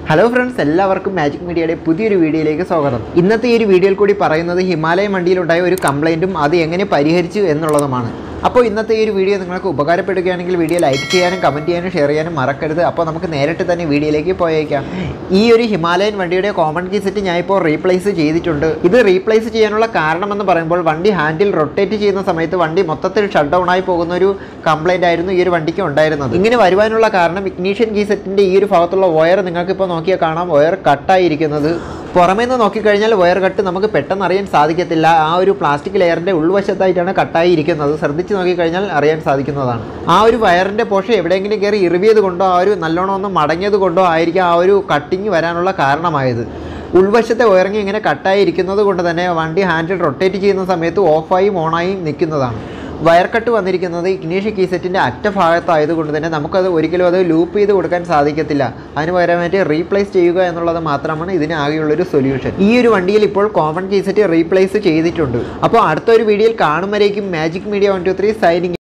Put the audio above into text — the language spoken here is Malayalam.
ഹലോ ഫ്രണ്ട്സ് എല്ലാവർക്കും മാജിക് മീഡിയയുടെ പുതിയൊരു വീഡിയോയിലേക്ക് സ്വാഗതം ഇന്നത്തെ ഈ ഒരു വീഡിയോയിൽ കൂടി പറയുന്നത് ഹിമാലയൻ വണ്ടിയിലുണ്ടായ ഒരു കംപ്ലൈൻറ്റും അത് എങ്ങനെ പരിഹരിച്ചു എന്നുള്ളതുമാണ് അപ്പോൾ ഇന്നത്തെ ഈ ഒരു വീഡിയോ നിങ്ങൾക്ക് ഉപകാരപ്പെടുകയാണെങ്കിൽ വീഡിയോ ലൈക്ക് ചെയ്യാനും കമൻറ്റ് ചെയ്യാനും ഷെയർ ചെയ്യാനും മറക്കരുത് അപ്പോൾ നമുക്ക് നേരിട്ട് തന്നെ വീഡിയോയിലേക്ക് പോയേക്കാം ഈ ഒരു ഹിമാലയൻ വണ്ടിയുടെ കോമൺ കീ സെറ്റ് ഞാൻ ഇപ്പോൾ റീപ്ലേസ് ചെയ്തിട്ടുണ്ട് ഇത് റീപ്ലേസ് ചെയ്യാനുള്ള കാരണമെന്ന് പറയുമ്പോൾ വണ്ടി ഹാൻഡിൽ റൊട്ടേറ്റ് ചെയ്യുന്ന സമയത്ത് വണ്ടി മൊത്തത്തിൽ ഷട്ട് ഡൗൺ ആയി പോകുന്ന ഒരു കംപ്ലൈൻ്റ് ആയിരുന്നു ഈ ഒരു വണ്ടിക്ക് ഉണ്ടായിരുന്നത് ഇങ്ങനെ വരുവാനുള്ള കാരണം ഇഗ്നീഷ്യൻ കീ സെറ്റിൻ്റെ ഈ ഒരു ഭാഗത്തുള്ള വയർ നിങ്ങൾക്ക് ഇപ്പോൾ നോക്കിയാൽ കാണാം വയർ കട്ടായിരിക്കുന്നത് പുറമേ നിന്ന് നോക്കിക്കഴിഞ്ഞാൽ വയർ കട്ട് നമുക്ക് പെട്ടെന്ന് അറിയാൻ സാധിക്കത്തില്ല ആ ഒരു പ്ലാസ്റ്റിക് ലെയറിൻ്റെ ഉൾവശത്തായിട്ടാണ് കട്ടായി ഇരിക്കുന്നത് ശ്രദ്ധിച്ച് നോക്കിക്കഴിഞ്ഞാൽ അറിയാൻ സാധിക്കുന്നതാണ് ആ ഒരു വയറിൻ്റെ പോഷൻ എവിടെയെങ്കിലും കയറി ഇറിവിയത് കൊണ്ടോ ആ ഒരു നല്ലോണം ഒന്ന് മടങ്ങിയത് കൊണ്ടോ ആയിരിക്കും ആ ഒരു കട്ടിങ് വരാനുള്ള കാരണമായത് ഉൾവശത്തെ വയറിങ് ഇങ്ങനെ കട്ടായി ഇരിക്കുന്നത് കൊണ്ട് തന്നെ വണ്ടി ഹാൻഡിൽ റൊട്ടേറ്റ് ചെയ്യുന്ന സമയത്ത് ഓഫായും ഓണായും നിൽക്കുന്നതാണ് വയർ കട്ട് വന്നിരിക്കുന്നത് ഇഗ്നീഷ്യ കീസെറ്റിൻ്റെ അറ്റ ഭാഗത്തായതുകൊണ്ട് തന്നെ നമുക്കത് ഒരിക്കലും അത് ലൂപ്പ് ചെയ്ത് കൊടുക്കാൻ സാധിക്കത്തില്ല അതിന് പകരമായിട്ട് റീപ്ലേസ് ചെയ്യുക എന്നുള്ളത് മാത്രമാണ് ഇതിന് ആകെയുള്ളൊരു സൊല്യൂഷൻ ഈ ഒരു വണ്ടിയിൽ ഇപ്പോൾ കോമൺ കീസെറ്റ് റീപ്ലേസ് ചെയ്തിട്ടുണ്ട് അപ്പോൾ അടുത്ത ഒരു വീഡിയോയിൽ കാണുമ്പോഴേക്കും magic media one two three signing